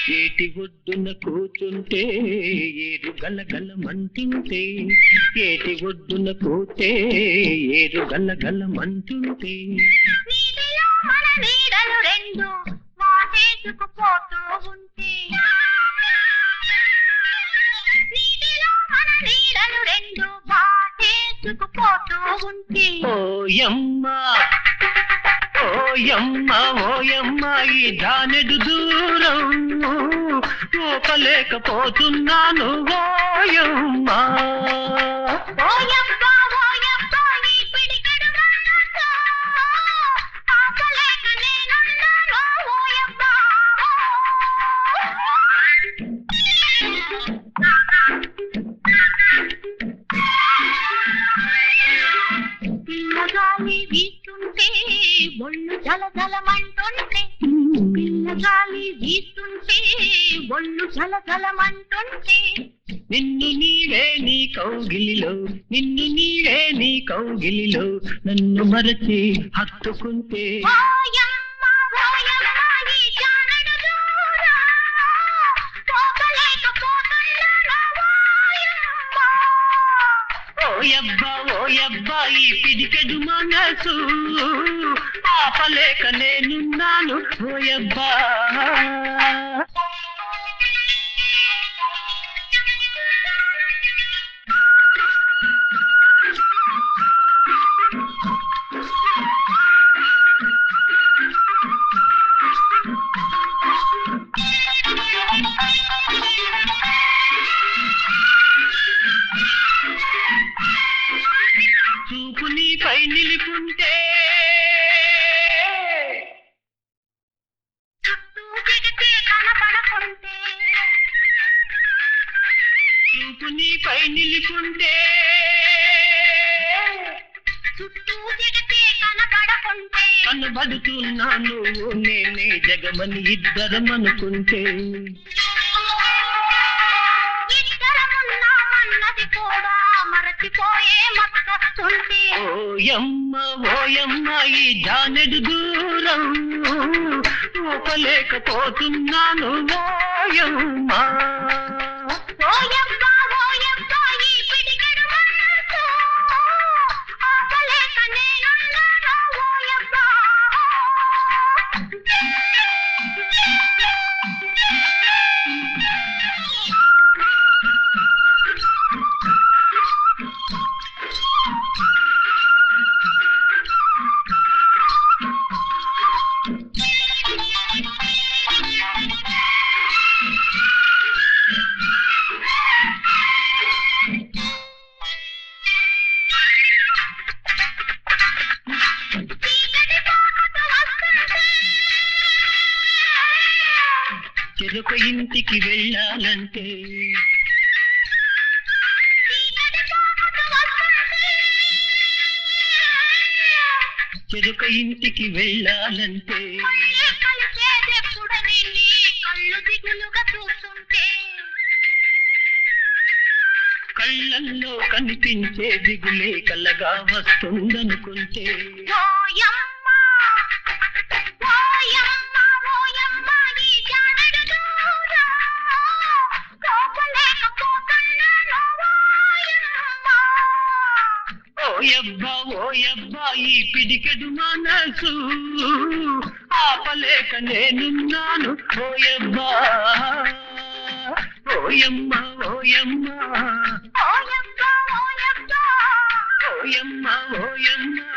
ఏటి ఒడ్డున కూర్చుంటే ఏరు గలగలమంటుంటే ఏటి ఒడ్డున కూతే ఏరు గలగలమంటుంటే నీటిలో మన నీడలు రెండు వాటేసుకుపోతూ ఉంటే నీటిలో మన నీడలు రెండు వాటేసుకుపోతూ ఉంటే ఓయమ్మ ఓయమ్మ ఓయమ్మ ఈ దానెడు దూరం ఓపలేకపోతున్నాను ఓయమ్మ ఓయబ్బా ఓయబ్బా ఈ పిడికెడు మనసు ఆపలేక నేనున్నాను ఓయబ్బా పిల్లగాలి వీస్తుంటే ఒళ్ళు జలజలమంటుంటే పిల్లగాలి వీస్తుంటే ఒళ్ళు జలజలమంటుంటే నిన్ను నీవే నీ కౌగిలిలో నిన్ను నీవే నీ కౌగిలిలో నన్ను మరచి హత్తుకుంటే ఓయమ్మ ఓయమ్మ ఈ జానడు దూరం పోకలేకపోతున్నాను ఓయమ్మ ఓయబ్బా ఓయబ్బా ఈ పిడికెడు మనసు ఆపలేక నేనున్నాను ఓయబ్బా చూపు నీపై నిలిపుంటే చుట్టూ దిగితే కనపడకుంటే చూపు నీపై నిలిపుంటే చుట్టూ దిగితే కనపడకుంటే కనబడుతున్నాను నేనే జగమని ఇద్దరం అనుకుంటే ఇద్దరమున్నామన్నది కూడా మరచిపోయే మత్తొస్తుంటే ఓయమ్మ ఓయమ్మ ఈ జానెడు దూరం ఊపలేకపోతున్నాను ఓయమ్మ ఓయబ్బా ఓయబ్బా ఈ పిడికెడు మనసు ఆపలేక నేనున్నాను ఓయబ్బా చీకటి పాకతో వస్తుంటే చెరొక ఇంటికి వెళ్ళాలంటే చీకటి పాకతో వస్తుంటే చెరొక ఇంటికి వెళ్ళాలంటే మళ్ళీ కలిసేదెప్పుడని నీ కళ్ళు దిగులుగా చూస్తుంటే కళ్ళల్లో కనిపించే దిగులే కలగా వస్తుందనుకుంటే ఓయమ్మ ఓయమ్మ ఓయమ్మ ఈ జానడు దూరం కోపలేకపోతున్నాను ఓయమ్మ ఓయబ్బా ఓయబ్బా ఈ పిడికెడు మనసు ఆపలేక నేనున్నాను ఓయబ్బా ఓయమ్మ ఓయమ్మ ఓయమ్మ ఓయమ్మ ఓయమ్మ ఓయమ్మ